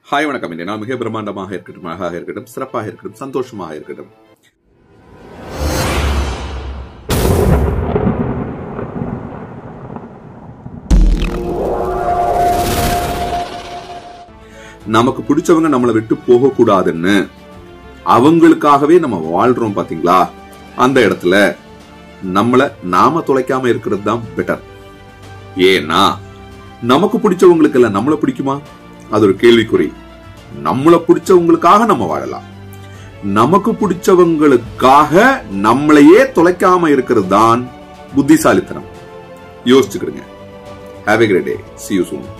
hi வணக்கம் இந்த நாள் மிக பிரம்மாண்டமாக இருக்கட்டும் அழகாக இருக்கட்டும் சிறப்பாக இருக்கட்டும் சந்தோஷமாக இருக்கட்டும் நமக்கு பிடிச்சவங்க நம்மளை விட்டு போக கூடாதுன்னு அவங்களுக்காகவே நம்ம வாழ்றோம் பாத்தீங்களா அந்த இடத்துல நம்மள நாம தொலைக்காம இருக்கிறது தான் பெட்டர் ஏன்னா நமக்கு பிடிச்சவங்களுக்கு எல்லாம் நம்மள பிடிக்குமா அது ஒரு கேள்விக்குறி நம்மள பிடிச்சவங்களுக்காக நம்ம வாழலாம் நமக்கு பிடிச்சவங்களுக்காக நம்மளையே தொலைக்காம இருக்கிறது தான் புத்திசாலித்தனம் யோசிச்சுக்கிடுங்க have a great day see you soon